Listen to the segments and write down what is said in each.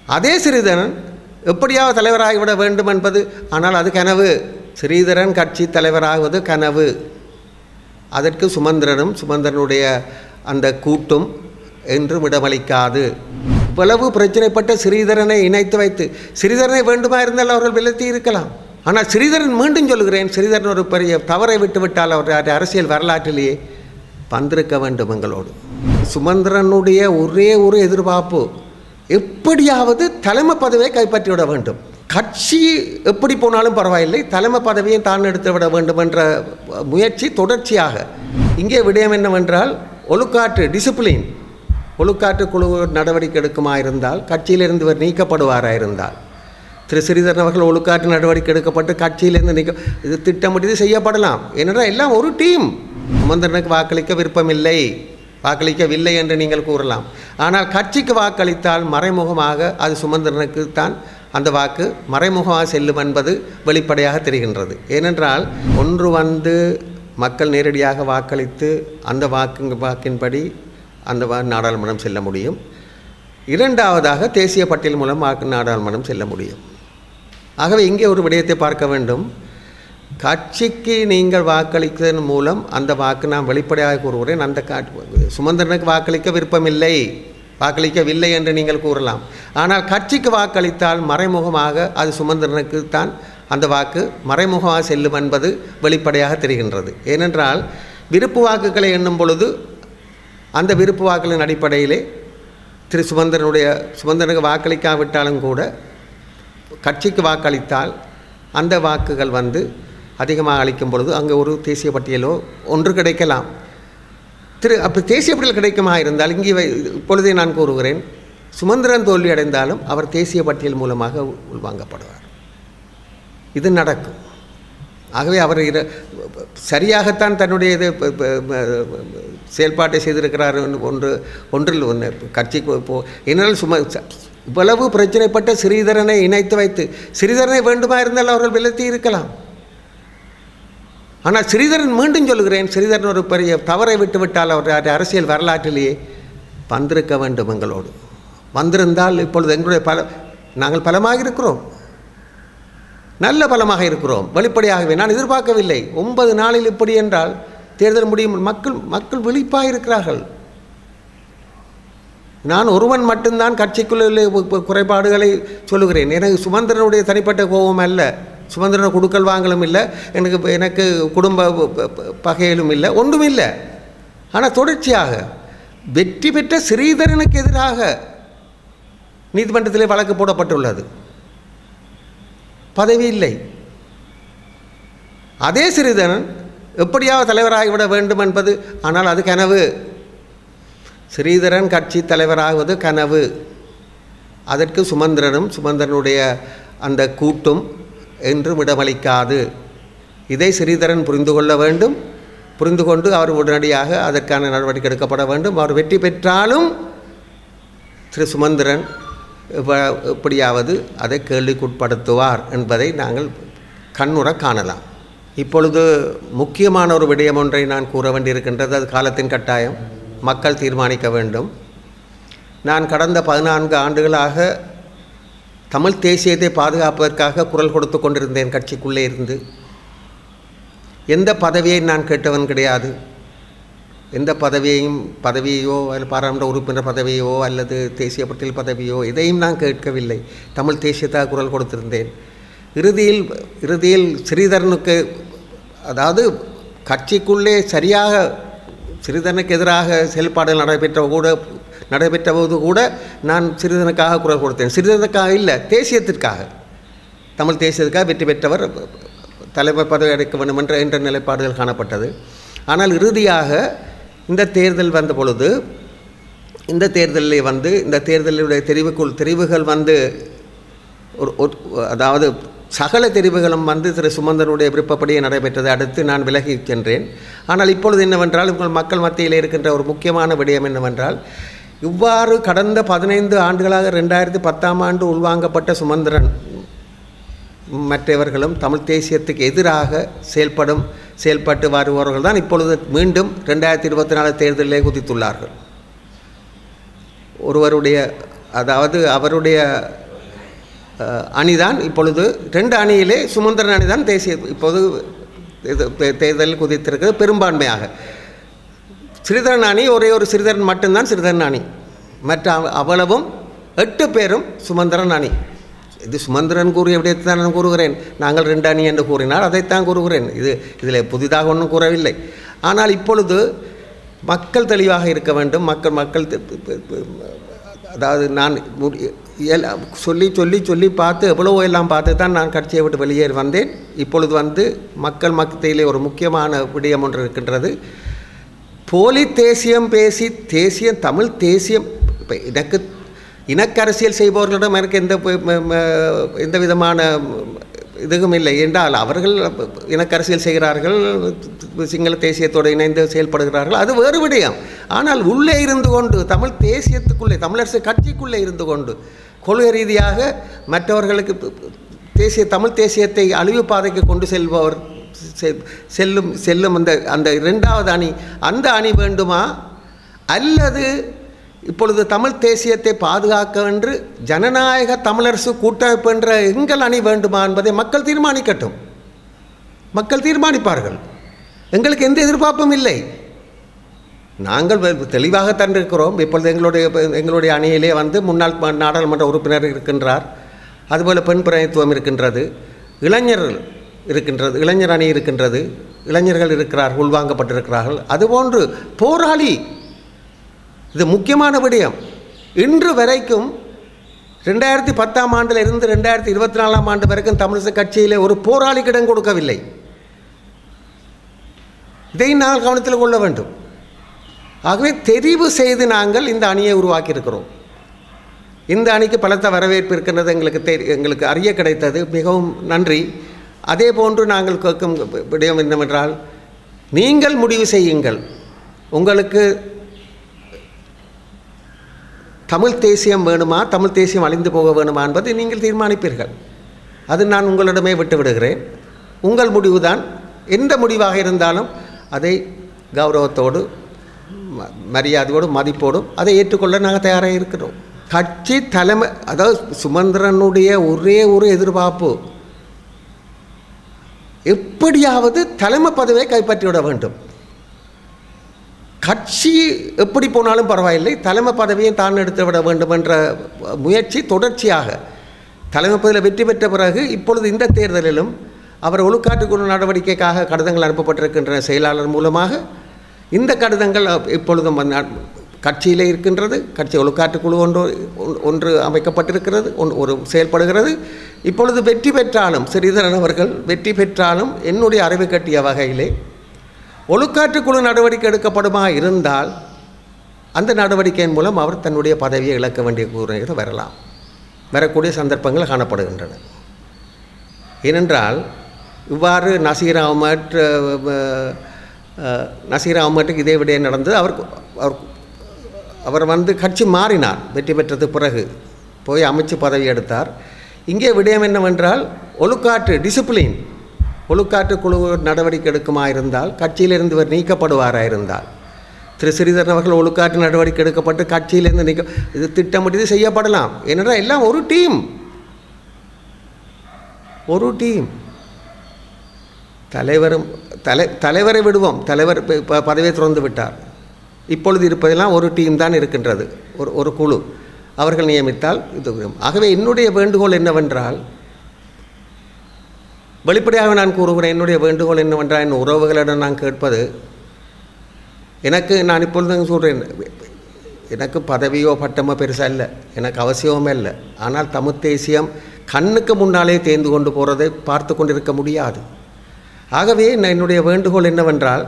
அதே ஸ்ரீதரன் எப்படியாவது தலைவராகிவிட வேண்டும் என்பது ஆனால் அது கனவு ஸ்ரீதரன் கட்சி தலைவராகுவது கனவு அதற்கு சுமந்திரனும் சுமந்திரனுடைய அந்த கூட்டும் என்றும் இடமளிக்காது இவ்வளவு பிரச்சனைப்பட்ட ஸ்ரீதரனை இணைத்து வைத்து ஸ்ரீதரனை வேண்டுமா இருந்தால் அவர்கள் விலத்தி இருக்கலாம் ஆனால் ஸ்ரீதரன் மீண்டும் சொல்கிறேன் ஸ்ரீதரன் ஒரு பெரிய தவறை விட்டுவிட்டால் அவர் அரசியல் வரலாற்றிலேயே வந்திருக்க வேண்டும் எங்களோடு சுமந்திரனுடைய ஒரே ஒரு எதிர்பார்ப்பு எப்படியாவது தலைமை பதவியை கைப்பற்றிவிட வேண்டும் கட்சி எப்படி போனாலும் பரவாயில்லை தலைமை பதவியை தான் எடுத்து விட வேண்டும் என்ற முயற்சி தொடர்ச்சியாக இங்கே விடயம் என்னவென்றால் ஒழுக்காற்று டிசிப்ளின் ஒழுக்காற்று குழு நடவடிக்கை எடுக்குமா இருந்தால் கட்சியிலிருந்து இவர் நீக்கப்படுவாராக இருந்தால் திரு ஸ்ரீதரன் அவர்கள் ஒழுக்காற்று நடவடிக்கை எடுக்கப்பட்டு கட்சியிலிருந்து நீக்க இது திட்டமிட்டு செய்யப்படலாம் ஏனென்றால் எல்லாம் ஒரு டீம் சுமந்திரனுக்கு வாக்களிக்க விருப்பமில்லை வாக்களிக்கவில்லை என்று நீங்கள் கூறலாம் ஆனால் கட்சிக்கு வாக்களித்தால் மறைமுகமாக அது சுமந்திரனுக்கு தான் அந்த வாக்கு மறைமுகமாக செல்லும் என்பது வெளிப்படையாக தெரிகின்றது ஏனென்றால் ஒன்று வந்து மக்கள் நேரடியாக வாக்களித்து அந்த வாக்கு வாக்கின்படி அந்த வா நாடாளுமன்றம் செல்ல முடியும் இரண்டாவதாக தேசிய பட்டியல் மூலம் வாக்கு நாடாளுமன்றம் செல்ல முடியும் ஆகவே இங்கே ஒரு விடயத்தை பார்க்க வேண்டும் கட்சிக்கு நீங்கள் வாக்களித்ததன் மூலம் அந்த வாக்கு நான் வெளிப்படையாக கூறுகிறேன் அந்த கா சுமந்திரனுக்கு வாக்களிக்க விருப்பமில்லை வாக்களிக்கவில்லை என்று நீங்கள் கூறலாம் ஆனால் கட்சிக்கு வாக்களித்தால் மறைமுகமாக அது சுமந்திரனுக்கு தான் அந்த வாக்கு மறைமுகமாக செல்லும் என்பது வெளிப்படையாக தெரிகின்றது ஏனென்றால் விருப்பு வாக்குகளை எண்ணும் பொழுது அந்த விருப்பு வாக்குகளின் அடிப்படையிலே திரு சுமந்திரனுடைய சுமந்திரனுக்கு வாக்களிக்காவிட்டாலும் கூட கட்சிக்கு வாக்களித்தால் அந்த வாக்குகள் வந்து அதிகமாக அளிக்கும் பொழுது அங்கே ஒரு தேசிய பட்டியலோ ஒன்று கிடைக்கலாம் திரு அப்போ தேசிய பட்டியல் கிடைக்குமா இருந்தால் இங்கே வை- இப்பொழுதே நான் கூறுகிறேன் சுமந்திரன் தோல்வி அடைந்தாலும் அவர் தேசிய பட்டியல் மூலமாக உள்வாங்கப்படுவார் இது நடக்கும் ஆகவே அவர் இர சரியாகத்தான் தன்னுடைய இது ப- ப- ப- செயல்பாட்டை செய்திருக்கிறார் என்று ஒன்று ஒன்றில் ஒன்று கட்சிக்கு போ என்னால் சும ச- இவ்வளவு பிரச்சனைப்பட்ட ஸ்ரீதரனை இணைத்து வைத்து ஸ்ரீதரனை வேண்டுமா இருந்தால் அவர்கள் விலத்தி இருக்கலாம் ஆனால் ஸ்ரீதரன் மீண்டும் சொல்கிறேன் ஸ்ரீதரன் ஒரு பெரிய தவறை விட்டுவிட்டால் அவர் அரசியல் வரலாற்றிலேயே வந்திருக்க வேண்டும் எங்களோடு வந்திருந்தால் இப்பொழுது எங்களுடைய பல நாங்கள் பலமாக இருக்கிறோம் நல்ல பலமாக இருக்கிறோம் வெளிப்படையாகவே நான் எதிர்பார்க்கவில்லை ஒன்பது நாளில் இப்படி என்றால் தேர்தல் முடியும் மக்கள் மக்கள் விழிப்பாக இருக்கிறார்கள் நான் ஒருவன் மட்டும்தான் கட்சிக்குள்ள குறைபாடுகளை சொல்லுகிறேன் எனக்கு சுமந்திரனுடைய தனிப்பட்ட கோபம் அல்ல சுமந்திரன குடுக்கல் வாங்கலும் இல்லை எனக்கு எனக்கு குடும்ப ப- ப- பகையிலும் இல்லை ஒன்றும் இல்லை ஆனால் தொடர்ச்சியாக வெற்றி பெற்ற ஸ்ரீதரனுக்கு எதிராக நீதிமன்றத்திலே வழக்கு போடப்பட்டுள்ளது பதவி இல்லை அதே ஸ்ரீதரன் எப்படியாவது தலைவராகிவிட வேண்டும் என்பது ஆனால் அது கனவு ஸ்ரீதரன் கட்சி தலைவராகுவது கனவு அதற்கு சுமந்திரனும் சுமந்திரனுடைய அந்த கூட்டும் என்றும் இடமளிக்காது இதை ஸ்ரீதரன் புரிந்து கொள்ள வேண்டும் புரிந்து கொண்டு அவர் உடனடியாக அதற்கான நடவடிக்கை எடுக்கப்பட வேண்டும் அவர் வெற்றி பெற்றாலும் திரு சுமந்திரன் எப்ப- எப்படியாவது அதை கேள்விக்குட்படுத்துவார் என்பதை நாங்கள் கண்ணுற காணலாம் இப்பொழுது முக்கியமான ஒரு விடயம் ஒன்றை நான் கூற வேண்டியிருக்கின்றது அது காலத்தின் கட்டாயம் மக்கள் தீர்மானிக்க வேண்டும் நான் கடந்த பதினான்கு ஆண்டுகளாக தமிழ் தேசியத்தை பாதுகாப்பதற்காக குரல் கொடுத்து கொண்டிருந்தேன் கட்சிக்குள்ளே இருந்து எந்த பதவியை நான் கேட்டவன் கிடையாது எந்த பதவியையும் பதவியோ அல்லது பாராளுமன்ற உறுப்பினர் பதவியோ அல்லது தேசிய பட்டியல் பதவியோ எதையும் நான் கேட்கவில்லை தமிழ் தேசியத்தாக குரல் கொடுத்திருந்தேன் இறுதியில் இறுதியில் ஸ்ரீதரனுக்கு அதாவது கட்சிக்குள்ளே சரியாக ஸ்ரீதரனுக்கு எதிராக செயல்பாடுகள் நடைபெற்ற கூட நடைபெற்ற போது கூட நான் சிறிதனுக்காக குரல் கொடுத்தேன் சிறிதனுக்காக இல்லை தேசியத்திற்காக தமிழ் தேசியத்துக்காக வெற்றி பெற்றவர் தலைவர் பதவி அடைக்க வேண்டும் என்ற என்ற நிலைப்பாடுகள் காணப்பட்டது ஆனால் இறுதியாக இந்த தேர்தல் வந்த பொழுது இந்த தேர்தலில் வந்து இந்த தேர்தலுடைய தெரிவுக்குள் தெரிவுகள் வந்து ஒரு ஒரு- அதாவது சகல தெரிவுகளும் வந்து திரு சுமந்தனுடைய விருப்பப்படியே நடைபெற்றதை அடுத்து நான் விலகி சென்றேன் ஆனால் இப்பொழுது என்னவென்றால் உங்கள் மக்கள் மத்தியில் இருக்கின்ற ஒரு முக்கியமான விடயம் என்னவென்றால் இவ்வாறு கடந்த பதினைந்து ஆண்டுகளாக ரெண்டாயிரத்தி பத்தாம் ஆண்டு உள்வாங்கப்பட்ட சுமந்திரன் மற்றவர்களும் தமிழ் தேசியத்துக்கு எதிராக செயல்படும் செயல்பட்டு வருபவர்கள் தான் இப்பொழுது மீண்டும் ரெண்டாயிரத்தி இருபத்தி நாலு தேர்தலிலே குதித்துள்ளார்கள் ஒருவருடைய அதாவது அவருடைய அஹ், அணிதான் இப்பொழுது ரெண்டு அணியிலே சுமந்திரன் அணிதான் தேசிய இப்போது இது தே- தேர்தலில் குதித்திருக்கிறது பெரும்பான்மையாக சிறிதரன் அணி ஒரே ஒரு சிறிதரன் மட்டும்தான் சிறிதரன் அணி மற்ற அவ- அவ்வளவும் எட்டு பேரும் சுமந்திரன் அணி இது சுமந்திரன் கூறிய விடயத்தை தான் நான் கூறுகிறேன் நாங்கள் ரெண்டு அணி என்று கூறினால் அதைத்தான் கூறுகிறேன் இது இதில் புதிதாக ஒன்றும் கூறவில்லை ஆனால் இப்பொழுது மக்கள் தெளிவாக இருக்க வேண்டும் மக்கள் மக்கள் தெ- தெ- தெ- தெ- அதாவது நான் முடி- இயல்- சொல்லி சொல்லி சொல்லி பார்த்து எவ்வளவோ எல்லாம் பார்த்து தான் நான் கட்சியை விட்டு வெளியேறி வந்தேன் இப்பொழுது வந்து மக்கள் மத்தியிலே ஒரு முக்கியமான விடயம் ஒன்று இருக்கின்றது போலி தேசியம் பேசி தேசியம் தமிழ் தேசியம் இப்போ எனக்கு இனக்கரசியல் செய்பவர்களிடம் எனக்கு எந்த ப- ம- ம- எந்த விதமான இதுவும் இல்லை என்றால் அவர்கள் இனக்கரசியல் செய்கிறார்கள் சிங்கள தேசியத்தோடு இணைந்து செயல்படுகிறார்கள் அது வேறு விடயம் ஆனால் உள்ளே இருந்து கொண்டு தமிழ் தேசியத்துக்குள்ளே தமிழரசு கட்சிக்குள்ளே இருந்து கொண்டு கொள்கை ரீதியாக மற்றவர்களுக்கு தேசிய தமிழ் தேசியத்தை அழிவு பாதைக்கு கொண்டு செல்பவர் செ- செல்லும் செல்லும் அந்த அந்த இரண்டாவது அணி அந்த அணி வேண்டுமா அல்லது இப்பொழுது தமிழ் தேசியத்தை பாதுகாக்க என்று ஜனநாயக தமிழரசு கூட்டமைப்பு என்ற எங்கள் அணி வேண்டுமா என்பதை மக்கள் தீர்மானிக்கட்டும் மக்கள் தீர்மானிப்பார்கள் எங்களுக்கு எந்த எதிர்பார்ப்பும் இல்லை நாங்கள் வெ- தெளிவாகத்தான் இருக்கிறோம் இப்பொழுது எங்களுடைய எங்களுடைய அணியிலே வந்து முன்னாள் ம- நாடாளுமன்ற உறுப்பினர் இருக்கின்றார் அதுபோல் பெண் பிரதித்துவம் இருக்கின்றது இளைஞர்கள் இருக்கின்றது இளைஞர் அணி இருக்கின்றது இளைஞர்கள் இருக்கிறார்கள் உள்வாங்கப்பட்டிருக்கிறார்கள் அதுபோன்று போராளி இது முக்கியமான விடயம் இன்று வரைக்கும் ரெண்டாயிரத்தி பத்தாம் ஆண்டில் இருந்து ரெண்டாயிரத்தி இருபத்தி நாலாம் ஆண்டு வரைக்கும் தமிழிசை கட்சியிலே ஒரு போராளிக்கு இடம் கொடுக்கவில்லை இதை நாங்கள் கவனத்தில் கொள்ள வேண்டும் ஆகவே தெரிவு செய்து நாங்கள் இந்த அணியை உருவாக்கியிருக்கிறோம் இந்த அணிக்கு பலத்த வரவேற்பு இருக்கின்றது எங்களுக்கு தெரி எங்களுக்கு அறிய கிடைத்தது மிகவும் நன்றி அதே போன்று நாங்கள் கேட்கும் விடயம் என்னவென்றால் நீங்கள் முடிவு செய்யுங்கள் உங்களுக்கு தமிழ் தேசியம் வேணுமா தமிழ் தேசியம் அழிந்து போக வேணுமா என்பதை நீங்கள் தீர்மானிப்பீர்கள் அது நான் உங்களிடமே விட்டு விடுகிறேன் உங்கள் முடிவுதான் எந்த முடிவாக இருந்தாலும் அதை கௌரவத்தோடு ம- மரியாதையோடு மதிப்போடும் அதை ஏற்றுக்கொள்ள நாங்கள் தயாராக இருக்கிறோம் கட்சி தலைமை அதாவது சுமந்திரனுடைய ஒரே ஒரு எதிர்பார்ப்பு எப்படியாவது தலைமை பதவியை கைப்பற்றிவிட வேண்டும் கட்சி எப்படி போனாலும் பரவாயில்லை தலைமை பதவியை தான் எடுத்து விட வேண்டும் என்ற முயற்சி தொடர்ச்சியாக தலைமை பதவியில் வெற்றி பெற்ற பிறகு இப்பொழுது இந்த தேர்தலிலும் அவர் ஒழுக்காற்றுக்குழு நடவடிக்கைக்காக கடிதங்கள் அனுப்பப்பட்டிருக்கின்ற செயலாளர் மூலமாக இந்த கடிதங்கள் இப்பொழுதும் வந்து கட்சியிலே இருக்கின்றது கட்சி ஒழுக்காற்றுக்குழு ஒன்று ஒன்- ஒன்று அமைக்கப்பட்டிருக்கிறது ஒன்- ஒரு செயல்படுகிறது இப்பொழுது வெற்றி பெற்றாலும் ஸ்ரீதரன் அவர்கள் வெற்றி பெற்றாலும் என்னுடைய அறிவு கட்டிய வகையிலே ஒழுக்காற்றுக்குழு நடவடிக்கை எடுக்கப்படுமா இருந்தால் அந்த நடவடிக்கையின் மூலம் அவர் தன்னுடைய பதவியை இழக்க வேண்டிய கூறுகிறது வரலாம் வரக்கூடிய சந்தர்ப்பங்கள் காணப்படுகின்றன ஏனென்றால் இவ்வாறு நசீர் அஹமட் அஹ், அஹ், நசீர் அஹமட்டுக்கு இதே விடயம் நடந்தது அவர் அவர் அவர் வந்து கட்சி மாறினார் வெற்றி பெற்றது பிறகு போய் அமைச்சு பதவி எடுத்தார் இங்கே விடயம் என்னவென்றால் ஒழுக்காற்று டிசிப்ளின் ஒழுக்காற்று குழு நடவடிக்கை எடுக்குமா இருந்தால் கட்சியிலிருந்து இவர் நீக்கப்படுவாரா இருந்தால் திரு ஸ்ரீதரன் அவர்கள் ஒழுக்காற்று நடவடிக்கை எடுக்கப்பட்டு கட்சியிலிருந்து நீக்க இது திட்டமிட்டு செய்யப்படலாம் ஏனென்றால் எல்லாம் ஒரு டீம் ஒரு டீம் தலைவரும் தலை தலைவரை விடுவோம் தலைவர் ப- ப- பதவியை திறந்து விட்டார் இப்பொழுது இருப்பதெல்லாம் ஒரு டீம் தான் இருக்கின்றது ஒரு ஒரு குழு அவர்கள் நியமித்தால் இது வரும். ஆகவே என்னுடைய வேண்டுகோள் என்னவென்றால் வெளிப்படையாக நான் கூறுகிறேன் என்னுடைய வேண்டுகோள் என்னவென்றால் என் உறவுகளிடம் நான் கேட்பது எனக்கு நான் இப்பொழுது சொல்கிறேன் எனக்கு பதவியோ பட்டமோ பெருசாக இல்லை எனக்கு அவசியமே இல்லை ஆனால் தமிழ் தேசியம் கண்ணுக்கு முன்னாலே தேர்ந்து கொண்டு போகிறதை பார்த்து கொண்டிருக்க முடியாது ஆகவே நான் என்னுடைய வேண்டுகோள் என்னவென்றால்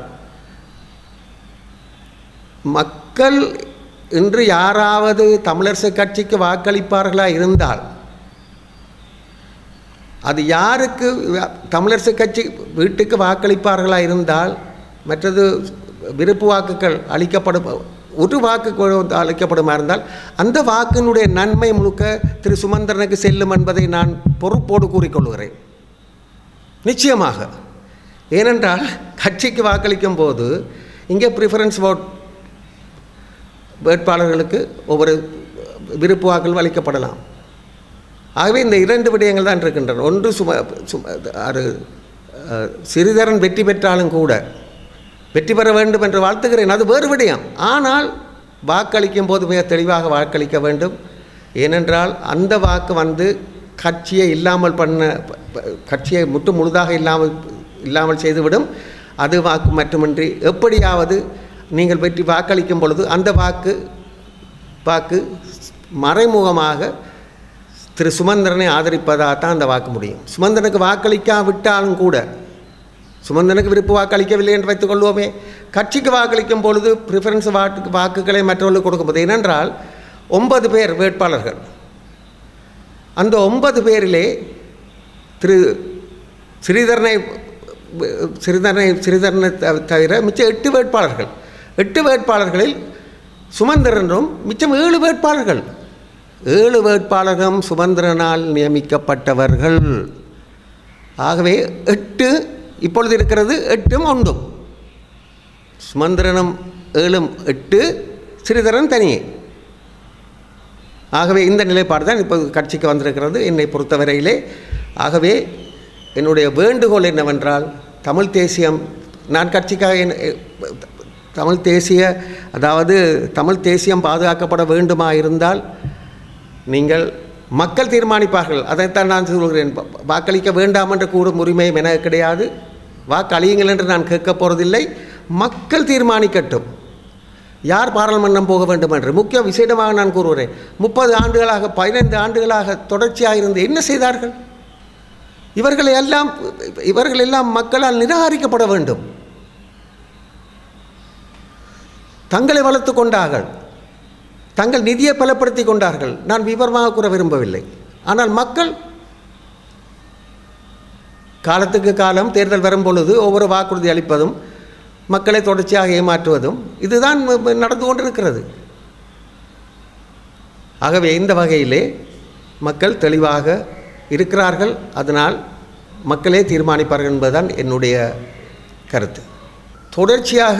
மக்கள் இன்று யாராவது தமிழரசு கட்சிக்கு வாக்களிப்பார்களா இருந்தால் அது யாருக்கு வ- தமிழரசு கட்சி வீட்டுக்கு வாக்களிப்பார்களா இருந்தால் மற்றது விருப்பு வாக்குகள் அளிக்கப்படும் ஒரு வாக்கு கொ- அளிக்கப்படுமா இருந்தால் அந்த வாக்கினுடைய நன்மை முழுக்க திரு சுமந்திரனுக்கு செல்லும் என்பதை நான் பொறுப்போடு கூறிக்கொள்கிறேன் நிச்சயமாக ஏனென்றால் கட்சிக்கு வாக்களிக்கும் போது இங்கே ப்ரிஃபரன்ஸ் vote வேட்பாளர்களுக்கு ஒவ்வொரு விருப்பு வாக்கள் அளிக்கப்படலாம் ஆகவே இந்த இரண்டு விடயங்கள் தான் இருக்கின்றன ஒன்று சும சும அது அஹ், சிறிதரன் வெற்றி பெற்றாலும் கூட வெற்றி பெற வேண்டும் என்று வாழ்த்துகிறேன் அது வேறு விடயம் ஆனால் வாக்களிக்கும் போது மிக தெளிவாக வாக்களிக்க வேண்டும் ஏனென்றால் அந்த வாக்கு வந்து கட்சியை இல்லாமல் பண்ண ப- ப- கட்சியை முற்று முழுதாக இல்லாமல் இல்லாமல் செய்துவிடும் அது வாக்கு மட்டுமின்றி எப்படியாவது நீங்கள் வெற்றி வாக்களிக்கும் பொழுது அந்த வாக்கு வாக்கு மறைமுகமாக திரு சுமந்திரனை ஆதரிப்பதாக தான் அந்த வாக்கு முடியும் சுமந்திரனுக்கு வாக்களிக்காவிட்டாலும் கூட சுமந்தனுக்கு விருப்பு வாக்களிக்கவில்லை என்று வைத்துக் கொள்வோமே கட்சிக்கு வாக்களிக்கும் பொழுது ப்ரிஃபரன்ஸ் வாக்கு வாக்குகளை மற்றவர்களுக்கு கொடுக்கும்போது ஏனென்றால் ஒன்பது பேர் வேட்பாளர்கள் அந்த ஒன்பது பேரிலே திரு ஸ்ரீதரனை ஸ்ரீதரனை ஸ்ரீதரனை தவ- தவிர மிச்சம் எட்டு வேட்பாளர்கள் எட்டு வேட்பாளர்களில் சுமந்திரனும் மிச்சம் ஏழு வேட்பாளர்கள் ஏழு வேட்பாளர்களும் சுமந்திரனால் நியமிக்கப்பட்டவர்கள் ஆகவே எட்டு இப்பொழுது இருக்கிறது எட்டும் ஒன்றும் சுமந்திரனும் ஏழும் எட்டு ஸ்ரீதரன் தனியே ஆகவே இந்த நிலைப்பாடு தான் இப்போ கட்சிக்கு வந்திருக்கிறது என்னை பொறுத்தவரையிலே ஆகவே என்னுடைய வேண்டுகோள் என்னவென்றால் தமிழ் தேசியம் நான் கட்சிக்காக என்ன- தமிழ் தேசிய அதாவது தமிழ் தேசியம் பாதுகாக்கப்பட வேண்டுமா இருந்தால் நீங்கள் மக்கள் தீர்மானிப்பார்கள் அதைத்தான் நான் சொல்கிறேன் வா- வாக்களிக்க வேண்டாம் என்று கூறும் உரிமையும் எனக்கு கிடையாது வாக்களியுங்கள் என்று நான் கேட்கப் போவதில்லை மக்கள் தீர்மானிக்கட்டும் யார் பாராளுமன்றம் போக வேண்டும் என்று முக்கிய விசேடமாக நான் கூறுகிறேன் முப்பது ஆண்டுகளாக பதினைந்து ஆண்டுகளாக தொடர்ச்சியாக இருந்து என்ன செய்தார்கள் இவர்களை எல்லாம் இவர்கள் எல்லாம் மக்களால் நிராகரிக்கப்பட வேண்டும் தங்களை வளர்த்து கொண்டார்கள் தங்கள் நிதியை பலப்படுத்தி கொண்டார்கள் நான் விவரமாக கூற விரும்பவில்லை ஆனால் மக்கள் காலத்துக்கு காலம் தேர்தல் வரும் பொழுது ஒவ்வொரு வாக்குறுதி அளிப்பதும் மக்களை தொடர்ச்சியாக ஏமாற்றுவதும் இதுதான் ம- ம- நடந்து கொண்டிருக்கிறது ஆகவே இந்த வகையிலே மக்கள் தெளிவாக இருக்கிறார்கள் அதனால் மக்களே தீர்மானிப்பார்கள் என்பதுதான் என்னுடைய கருத்து தொடர்ச்சியாக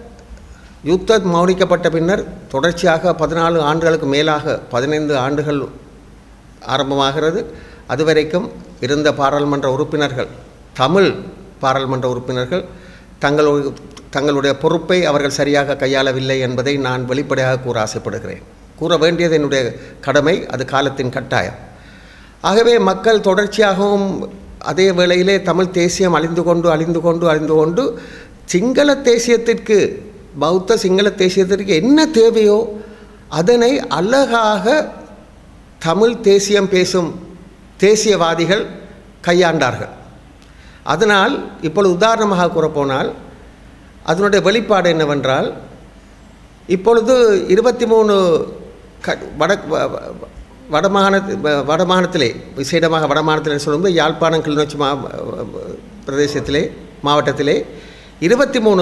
யுத்தம் மௌனிக்கப்பட்ட பின்னர் தொடர்ச்சியாக பதினாலு ஆண்டுகளுக்கு மேலாக பதினைந்து ஆண்டுகள் ஆரம்பமாகிறது அதுவரைக்கும் இருந்த பாராளுமன்ற உறுப்பினர்கள் தமிழ் பாராளுமன்ற உறுப்பினர்கள் தங்களுடைய தங்களுடைய பொறுப்பை அவர்கள் சரியாக கையாளவில்லை என்பதை நான் வெளிப்படையாக கூற ஆசைப்படுகிறேன் கூற வேண்டியது என்னுடைய கடமை அது காலத்தின் கட்டாயம் ஆகவே மக்கள் தொடர்ச்சியாகவும் அதே வேளையிலே தமிழ் தேசியம் அழிந்து கொண்டு அழிந்து கொண்டு அழிந்து கொண்டு சிங்கள தேசியத்திற்கு பௌத்த சிங்கள தேசியத்திற்கு என்ன தேவையோ அதனை அழகாக தமிழ் தேசியம் பேசும் தேசியவாதிகள் கையாண்டார்கள் அதனால் இப்பொழுது உதாரணமாக கூறப்போனால் அதனுடைய வெளிப்பாடு என்னவென்றால் இப்பொழுது இருபத்தி மூணு க வட வ- வ- வடமாகாண வ- வடமாகாணத்திலே விசேடமாக வடமாகாணத்தில் சொல்லும்போது யாழ்ப்பாணம் கிளிநொச்சி மா பிரதேசத்திலே மாவட்டத்திலே இருபத்தி மூணு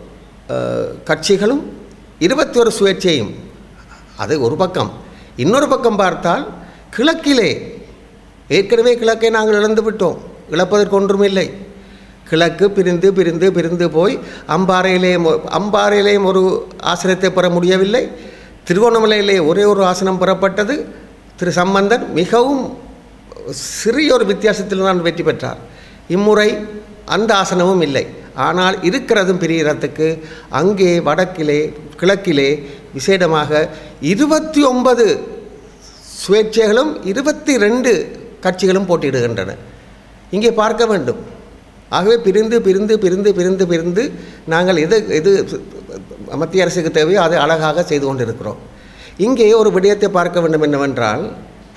கட்சிகளும் இருபத்தி ஒரு சுயேட்சையும் அது ஒரு பக்கம் இன்னொரு பக்கம் பார்த்தால் கிழக்கிலே ஏற்கனவே கிழக்கை நாங்கள் இழந்து விட்டோம் இழப்பதற்கு ஒன்றுமில்லை கிழக்கு பிரிந்து பிரிந்து பிரிந்து போய் அம்பாறையிலேயும் ஒ- அம்பாறையிலேயும் ஒரு ஆசனத்தை பெற முடியவில்லை திருகோணமலையிலே ஒரே ஒரு ஆசனம் பெறப்பட்டது திரு சம்பந்தன் மிகவும் சிறிய ஒரு வித்தியாசத்தில் தான் வெற்றி பெற்றார் இம்முறை அந்த ஆசனமும் இல்லை ஆனால் இருக்கிறதும் பிரியறதுக்கு அங்கே வடக்கிலே கிழக்கிலே விசேடமாக இருபத்தி ஒன்பது சுயேட்சைகளும் இருபத்தி ரெண்டு கட்சிகளும் போட்டியிடுகின்றன இங்கே பார்க்க வேண்டும் ஆகவே பிரிந்து பிரிந்து பிரிந்து பிரிந்து பிரிந்து நாங்கள் எது எது மத்திய அரசுக்கு தேவையோ அதை அழகாக செய்து கொண்டிருக்கிறோம் இங்கே ஒரு விடயத்தை பார்க்க வேண்டும் என்னவென்றால்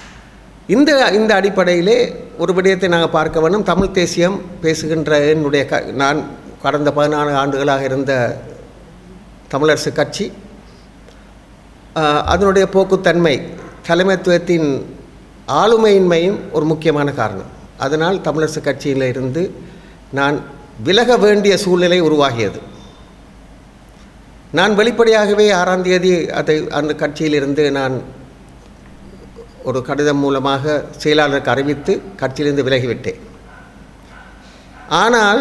இந்த இந்த அடிப்படையிலே ஒரு விடயத்தை நாங்கள் பார்க்க வேண்டும் தமிழ் தேசியம் பேசுகின்ற என்னுடைய க நான் கடந்த பதினாலு ஆண்டுகளாக இருந்த தமிழரசு கட்சி ஆஹ், அதனுடைய போக்குத்தன்மை தலைமைத்துவத்தின் ஆளுமையின்மையும் ஒரு முக்கியமான காரணம் அதனால் தமிழரசு கட்சியில் இருந்து நான் விலக வேண்டிய சூழ்நிலை உருவாகியது நான் வெளிப்படையாகவே ஆறாம் தேதி அதை அந்த கட்சியிலிருந்து நான் ஒரு கடிதம் மூலமாக செயலாளருக்கு அறிவித்து கட்சியிலிருந்து விலகிவிட்டேன் ஆனால்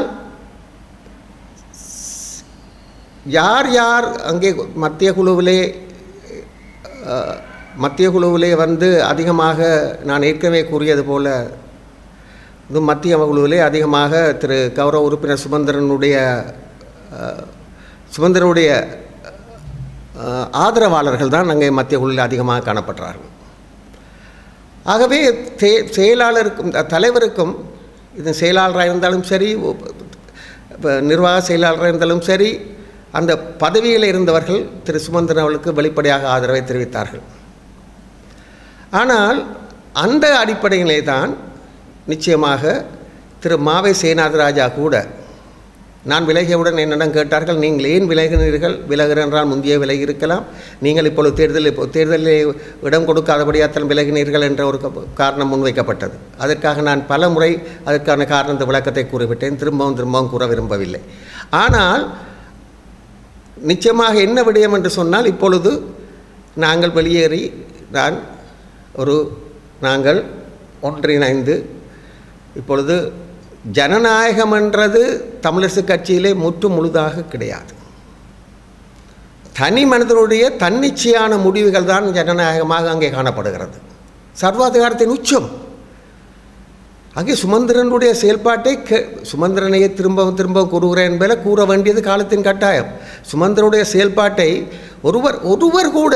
யார் யார் அங்கே மத்திய குழுவிலே அஹ், மத்திய குழுவிலே வந்து அதிகமாக நான் ஏற்கனவே கூறியது போல இது மத்திய குழுவிலே அதிகமாக திரு கௌரவ உறுப்பினர் சுமந்திரனுடைய அஹ், சுமந்திரனுடைய அஹ், ஆதரவாளர்கள் தான் அங்கே மத்திய குழுவில் அதிகமாக காணப்படுறார்கள் ஆகவே தே செயலாளருக்கும் த- தலைவருக்கும் இது செயலாளராக இருந்தாலும் சரி ஒ- இப்ப நிர்வாக செயலாளராக இருந்தாலும் சரி அந்த பதவியில் இருந்தவர்கள் திரு சுமந்திரன் அவர்களுக்கு வெளிப்படையாக ஆதரவை தெரிவித்தார்கள் ஆனால் அந்த அடிப்படையிலே தான் நிச்சயமாக திரு மாவை சேனாதிராஜா கூட நான் விலகியவுடன் என்னிடம் கேட்டார்கள் நீங்கள் ஏன் விலகினீர்கள் விலகுற என்றால் முந்தைய விலகி இருக்கலாம் நீங்கள் இப்பொழுது தேர்தலில் இப்போ தேர்தலில் இடம் கொடுக்காதபடியாத்தல் விலகினீர்கள் என்ற ஒரு க- காரணம் முன்வைக்கப்பட்டது அதற்காக நான் பல முறை அதற்கான காரணத்தை விளக்கத்தை கூறிவிட்டேன் திரும்பவும் திரும்பவும் கூற விரும்பவில்லை ஆனால் நிச்சயமாக என்ன விடயம் என்று சொன்னால் இப்பொழுது நாங்கள் வெளியேறி நான் ஒரு நாங்கள் ஒன்றிணைந்து இப்பொழுது ஜனநாயகம் என்றது தமிழரசு கட்சியிலே முற்று முழுதாக கிடையாது தனி மனிதனுடைய தன்னிச்சையான முடிவுகள் தான் ஜனநாயகமாக அங்கே காணப்படுகிறது சர்வாதிகாரத்தின் உச்சம் அங்கே சுமந்திரனுடைய செயல்பாட்டை கே சுமந்திரனையே திரும்பவும் திரும்பவும் கூறுகிறேன் என்பதில் கூற வேண்டியது காலத்தின் கட்டாயம் சுமந்திரனுடைய செயல்பாட்டை ஒருவர் ஒருவர் கூட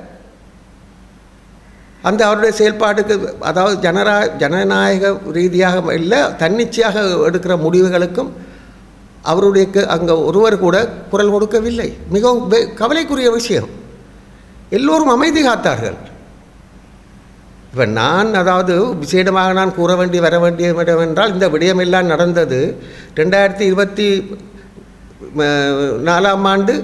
அந்த அவருடைய செயல்பாட்டுக்கு அதாவது ஜனரா ஜனநாயக ரீதியாக இல்லை தன்னிச்சையாக எடுக்கிற முடிவுகளுக்கும் அவருடைய க- அங்கே ஒருவர் கூட குரல் கொடுக்கவில்லை மிகவும் வெ- கவலைக்குரிய விஷயம் எல்லோரும் அமைதி காத்தார்கள் இப்போ நான் அதாவது விசேடமாக நான் கூற வேண்டி வர வேண்டிய விடம் என்றால் இந்த விடயமெல்லாம் நடந்தது ரெண்டாயிரத்தி இருபத்தி ம- நாலாம் ஆண்டு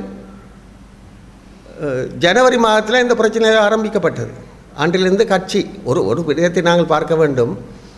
அஹ், ஜனவரி மாதத்தில் இந்த பிரச்சனை ஆரம்பிக்கப்பட்டது ஆண்டிலிருந்து கட்சி ஒரு ஒரு விடயத்தை நாங்கள் பார்க்க வேண்டும்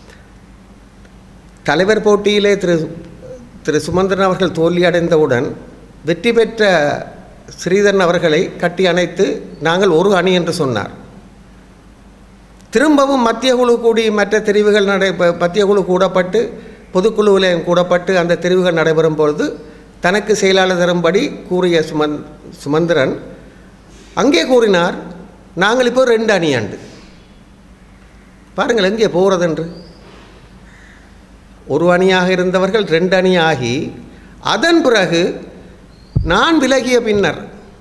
தலைவர் போட்டியிலே திரு திரு சுமந்திரன் அவர்கள் தோல்வி அடைந்தவுடன் வெற்றி பெற்ற ஸ்ரீதரன் அவர்களை கட்டி அணைத்து நாங்கள் ஒரு அணி என்று சொன்னார் திரும்பவும் மத்திய குழு கூடி மற்ற தெரிவுகள் நடை ப- மத்திய குழு கூடப்பட்டு பொதுக்குழுவில் கூடப்பட்டு அந்த தெரிவுகள் நடைபெறும் பொழுது தனக்கு செயலாளர் தரும்படி கூறிய சுமந் சுமந்திரன் அங்கே கூறினார் நாங்கள் இப்போ ரெண்டு அணி ஆண்டு பாருங்கள் எங்கே போகிறதென்று ஒரு அணியாக இருந்தவர்கள் ரெண்டு அணி ஆகி அதன் பிறகு நான் விலகிய பின்னர்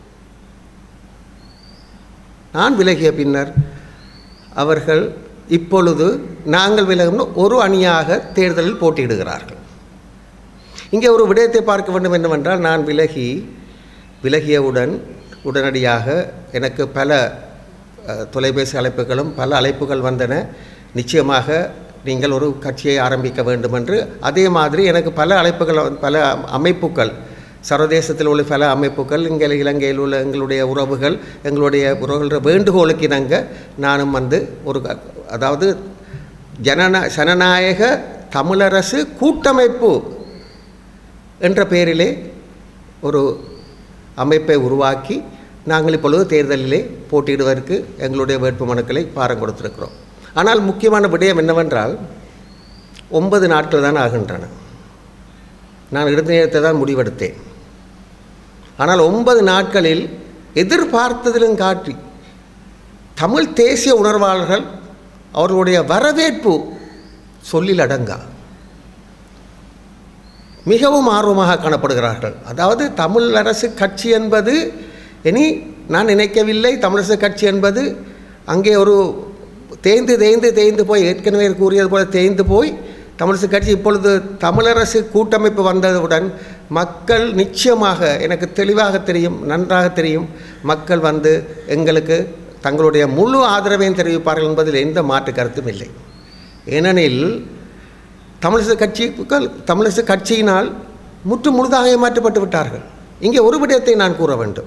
நான் விலகிய பின்னர் அவர்கள் இப்பொழுது நாங்கள் விலகும் ஒரு அணியாக தேர்தலில் போட்டியிடுகிறார்கள் இங்கே ஒரு விடயத்தை பார்க்க வேண்டும் என்னவென்றால் நான் விலகி விலகியவுடன் உடனடியாக எனக்கு பல அஹ், தொலைபேசி அழைப்புகளும் பல அழைப்புகள் வந்தன நிச்சயமாக நீங்கள் ஒரு கட்சியை ஆரம்பிக்க வேண்டும் என்று அதே மாதிரி எனக்கு பல அழைப்புகள் வந்து- பல அமைப்புகள் சர்வதேசத்தில் உள்ள பல அமைப்புகள் இங்கே இலங்கையில் உள்ள எங்களுடைய உறவுகள் எங்களுடைய உறவுகள வேண்டுகோளுக்கு இணங்க நானும் வந்து ஒரு க- அதாவது ஜனநா ஜனநாயக தமிழரசு கூட்டமைப்பு என்ற பெயரிலே ஒரு அமைப்பை உருவாக்கி நாங்கள் இப்பொழுது தேர்தலிலே போட்டியிடுவதற்கு எங்களுடைய வேட்புமனுக்களை பாரம் கொடுத்திருக்கிறோம் ஆனால் முக்கியமான விடயம் என்னவென்றால் ஒன்பது நாட்கள் தான் ஆகின்றன நான் இறுதி நேரத்தை தான் முடிவெடுத்தேன் ஆனால் ஒன்பது நாட்களில் எதிர்பார்த்ததிலும் காட்டி தமிழ் தேசிய உணர்வாளர்கள் அவர்களுடைய வரவேற்பு சொல்லில் அடங்கா மிகவும் ஆர்வமாக காணப்படுகிறார்கள் அதாவது தமிழ் அரசு கட்சி என்பது இனி நான் நினைக்கவில்லை தமிழரசு கட்சி என்பது அங்கே ஒரு தேய்ந்து தேய்ந்து தேய்ந்து போய் ஏற்கனவே கூறியது போல தேய்ந்து போய் தமிழரசு கட்சி இப்பொழுது தமிழரசு கூட்டமைப்பு வந்தவுடன் மக்கள் நிச்சயமாக எனக்கு தெளிவாக தெரியும் நன்றாக தெரியும் மக்கள் வந்து எங்களுக்கு தங்களுடைய முழு ஆதரவையும் தெரிவிப்பார்கள் என்பதில் எந்த மாற்று கருத்தும் இல்லை ஏனெனில் தமிழரசு கட்சிகள் தமிழரசு கட்சியினால் முற்று முழுதாக ஏமாற்றப்பட்டு விட்டார்கள் இங்கே ஒரு விடயத்தை நான் கூற வேண்டும்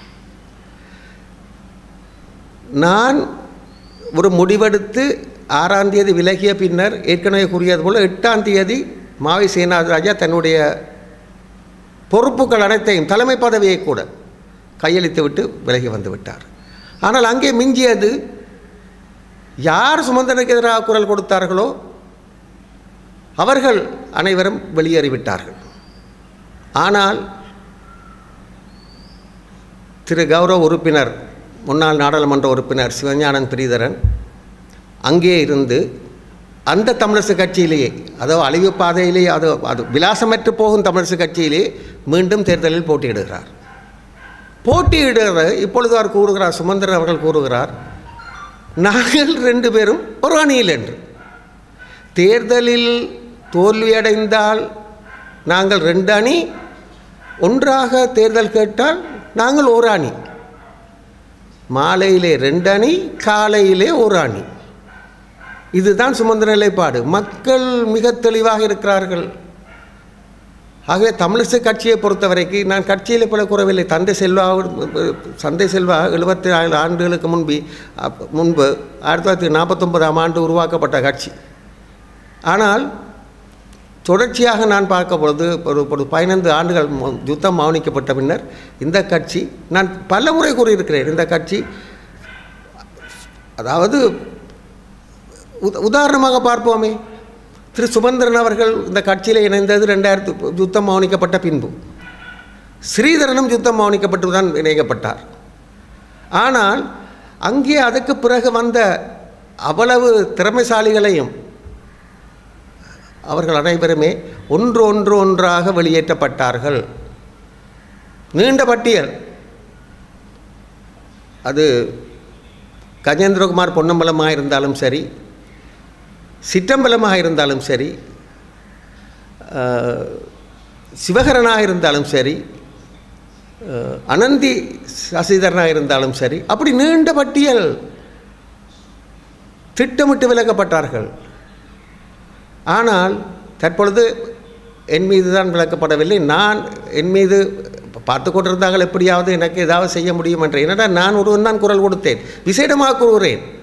நான் ஒரு முடிவெடுத்து ஆறாம் தேதி விலகிய பின்னர் ஏற்கனவே கூறியது போல் எட்டாம் தேதி மாவை சேனாதிராஜா தன்னுடைய பொறுப்புகள் அனைத்தையும் தலைமை பதவியை கூட கையளித்து விட்டு விலகி வந்து விட்டார் ஆனால் அங்கே மிஞ்சியது யார் சுமந்தனுக்கு எதிராக குரல் கொடுத்தார்களோ அவர்கள் அனைவரும் வெளியேறிவிட்டார்கள் ஆனால் திரு கௌரவ உறுப்பினர் முன்னாள் நாடாளுமன்ற உறுப்பினர் சிவஞானன் பிரிதரன் அங்கே இருந்து அந்த தமிழரசு கட்சியிலேயே அதோ அழிவு பாதையிலேயே அது அது விலாசமற்று போகும் தமிழரசு கட்சியிலே மீண்டும் தேர்தலில் போட்டியிடுகிறார் போட்டியிடுகிற இப்பொழுது அவர் கூறுகிறார் சுமந்திரன் அவர்கள் கூறுகிறார் நாங்கள் ரெண்டு பேரும் ஒரு அணியில் என்று தேர்தலில் தோல்வியடைந்தால் நாங்கள் ரெண்டு அணி ஒன்றாக தேர்தல் கேட்டால் நாங்கள் ஒரு அணி மாலையிலே ரெண்டு அணி காலையிலே ஒரு அணி இதுதான் சுமந்திர நிலைப்பாடு மக்கள் மிக தெளிவாக இருக்கிறார்கள் ஆகவே தமிழிசை கட்சியை பொறுத்தவரைக்கு நான் கட்சியில் பல குறவில்லை தந்தை செல்வா சந்தை செல்வா எழுபத்தி நாலு ஆண்டுகளுக்கு முன்பு அப்ப- முன்பு ஆயிரத்தி தொள்ளாயிரத்தி நாற்பத்தொன்பதாம் ஆண்டு உருவாக்கப்பட்ட கட்சி ஆனால் தொடர்ச்சியாக நான் பார்க்க பொழுது ஒரு ஒரு பதினைந்து ஆண்டுகள் மு- யுத்தம் மௌனிக்கப்பட்ட பின்னர் இந்த கட்சி நான் பல முறை கூறியிருக்கிறேன் இந்த கட்சி அதாவது உத- உதாரணமாக பார்ப்போமே திரு சுமந்திரன் அவர்கள் இந்த கட்சியில் இணைந்தது ரெண்டாயிரத்து யுத்தம் மௌனிக்கப்பட்ட பின்பு ஸ்ரீதரனும் யுத்தம் மௌனிக்கப்பட்டு தான் இணைக்கப்பட்டார் ஆனால் அங்கே அதுக்கு பிறகு வந்த அவ்வளவு திறமைசாலிகளையும் அவர்கள் அனைவருமே ஒன்று ஒன்று ஒன்றாக வெளியேற்றப்பட்டார்கள் நீண்ட பட்டியல் அது கஜேந்திரகுமார் பொன்னம்பலமாக இருந்தாலும் சரி சிற்றம்பலமாக இருந்தாலும் சரி அஹ், சிவகரனாக இருந்தாலும் சரி அஹ், அனந்தி சசிதரனாக இருந்தாலும் சரி அப்படி நீண்ட பட்டியல் திட்டமிட்டு விலக்கப்பட்டார்கள் ஆனால் தற்பொழுது என் மீது தான் விளக்கப்படவில்லை நான் என் மீது பார்த்து கொண்டிருந்தார்கள் எப்படியாவது எனக்கு ஏதாவது செய்ய முடியும் என்ற என்னடா நான் ஒருவன் தான் குரல் கொடுத்தேன் விசேடமாக கூறுகிறேன்